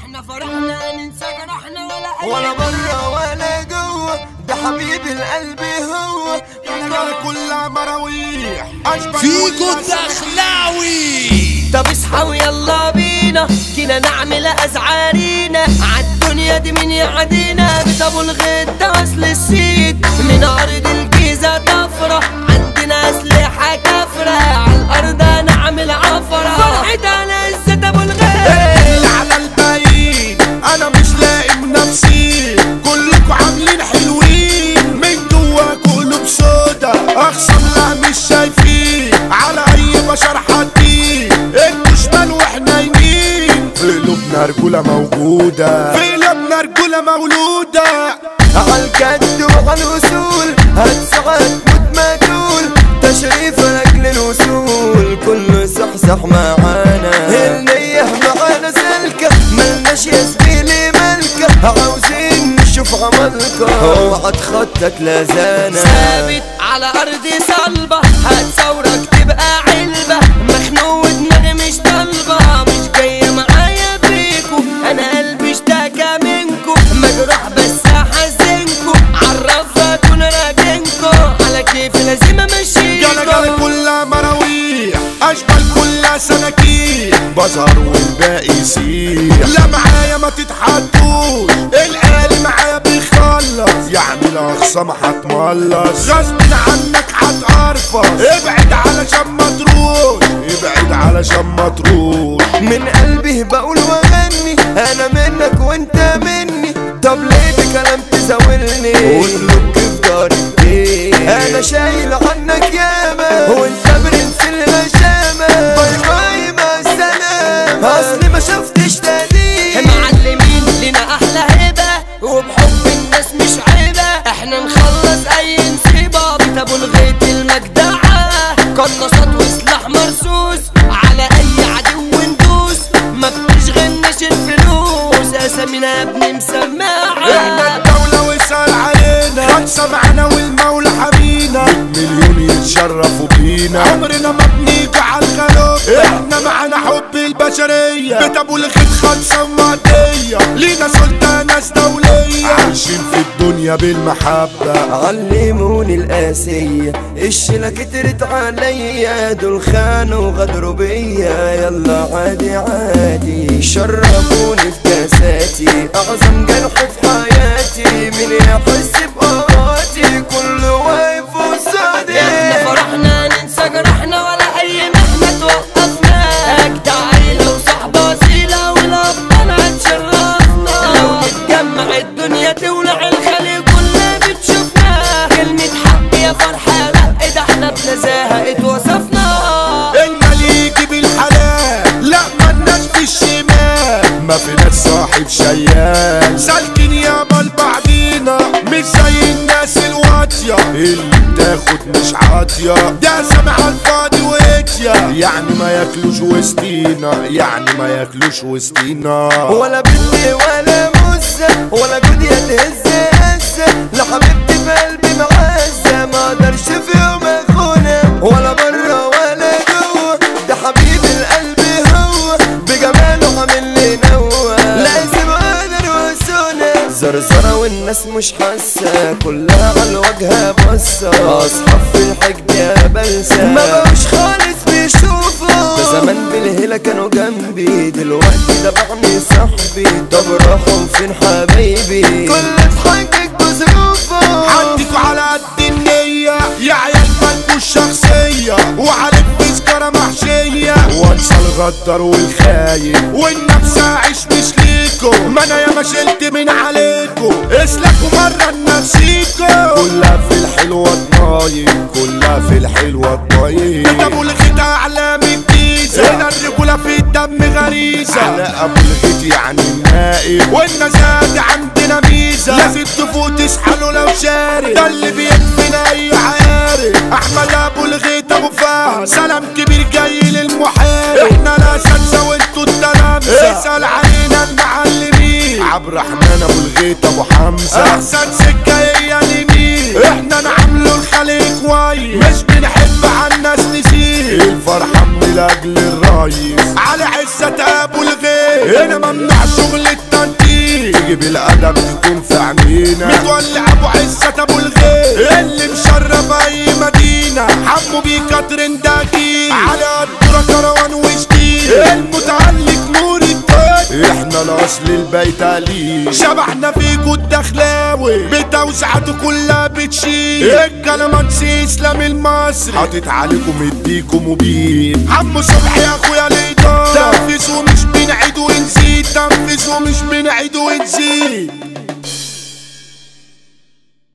احنا فرحنا ننسى جرحنا ولا ولا برا ولا جوه ده حبيب القلب هو النار كلها مراويح اشبك فيكو والناس الدخلاوي طب اصحى ويلا بينا كنا نعمل ازعارينا عالدنيا دي من يعدينا بطابو الغيط ده اصل السيد من ارض الجيزه طفره عندنا اسلحه كفره عالارض نعمل عفره فرحتنا لسه ابو اللي الغيط على الباقيين انا مش لاقي نفسي كلكوا عاملين حلوين من جواكوا قلوب سودا اخصم لا مش شايفين على اي بشر حاطين انتوا شمال واحنا يمين في قلوبنا رجولة موجودة في قلوبنا رجولة مولودة عالجد وعالوصول هتسعد موت ما تقول تشريف لاجل الوصول كله صحصح معانا النية معانا سلكة ملناش يا زميلي ملكة عاوزين نشوف عملكة اوعى تخطك لزانا ثابت على ارض صلبة هتصورك تبقى علبة مخنوق ودماغي مش طالبة مش جاية معايا بيكو انا قلبي اشتكى منكو مجروح بس احزنكو عرفها اكون راجنكو على كيف لازم امشيكو جالا جالا كلها مراويح اشبال كلها سناكير بظهر والباقي يسيح لا معايا ما تتحدوش الآلي معايا بيخلص يعني الاخصام هتملص غصب عنك هتقرفص ابعد علشان ما تروح ابعد علشان ما تروح من قلبي بقول واغني انا منك وانت مني طب ليه بكلام تزاولني وتلوك في داري انا شايل عنك ياما وانت برنس الغشامة باي باي مع السلامة اصلي ما شفتش تاني معلمين لنا احلى هبه وبحب الناس مش عيبه احنا نخلص اي نصيبه بتابو الغيط المجدعه قناصات وسلاح مرصوص على اي عدو ندوس ما بتشغلناش الفلوس اسامينا يا ابني احنا مسماعه الدولة واسأل علينا خمسة معانا والمولى حمينا مليون يتشرفوا بينا عمرنا ما بنيجي على الخلوق احنا معانا حب البشرية بيت ابو الخيط خمسة ومعدية لينا سلطة ناس دولية عايشين في الدنيا بالمحبة علموني القاسية الشلة كترت عليا دول خانوا غدروا بيا يلا عادي عادي شربوني في كاساتي اعظم جرح في حياتي مين يحس بقواتي كله واقف قصادي احنا فرحنا ننسى جرحنا ولا اي محنه توقفنا اجدع عيله وصحبه اصيله والابطال هتشرفنا لو نتجمع الدنيا تولع الخليج كلها بتشوفنا كلمه حق يا فرحه لا ده احنا بنزاهه اتوصفنا المليك بالحلال لا مالناش في الشمال ما فيناش صاحب شيال سالكين يابا لبعضينا مش زي الناس الواطية اللي بتاخد مش عاطية ده سامع الفاضي واتيا يعني ما ياكلوش وسطينا يعني ما ياكلوش وسطينا ولا بنتي ولا موسى ولا جودية تهز هزة لا حبيبتي في قلبي معزة ما اقدرش في يوم اخونها ولا برا ولا جوه ده حبيب القلب هو بجماله عامل لي نوة لازم اقدر واسونة زرزرة والناس مش حاسة كلها على الوجه بصة اصحاب في الحقد يا بلسة ما بقوش خالص بيشوفوا ده زمان بالهيلة كانوا جنبي دلوقتي ده بعني صاحبي طب راحوا فين حبايبي كل ضحكك بظروفه عندكوا على قد النية يا عيال مالكوا الشخصية وعليك تذكرة محشية وانسى الغدر والخاين والنفس عيش مش ليكو ما انا ياما شلت من عليكو اسلكوا مرة لنفسيكو كلها في الحلوة طايب كلها في الحلوة طايب ده ابو الغيط اعلام الجيزة هنا الرجولة في الدم غريزة على ابو الغيط يعني النائب والنزاد عندنا ميزة لازم تفوق تسحله لو شارب ده اللي بيكفينا اي عارف احمد ابو الغيط ابو فهد سلام كبير جاي للمحارب احنا الاساتذه وانتوا التلامذه اسال علينا المعلمين عبد الرحمن ابو الغيط ابو حمزه احسن سكه هي اليمين احنا نعملوا الخليج كويس مش بنحب على الناس نسيب الفرحه من لاجل الرايس على عزه ابو الغيط هنا ممنوع شغل التنطيط تيجي بالادب تكون في عينينا متولع ابو عزت ابو الغير اللي مشرف اي مدينه حمو بيكا ترنداكي على الدرة كروان وشتيل المتعلق نور التاج احنا الاصل البيت عليه شبحنا فيكو الدخلاوي بتوسعته كلها بتشيل الكلمات اسلام المصري حاطط عليكم اديكم مبين عمو صبحي يا اخويا الاداره تنفذوا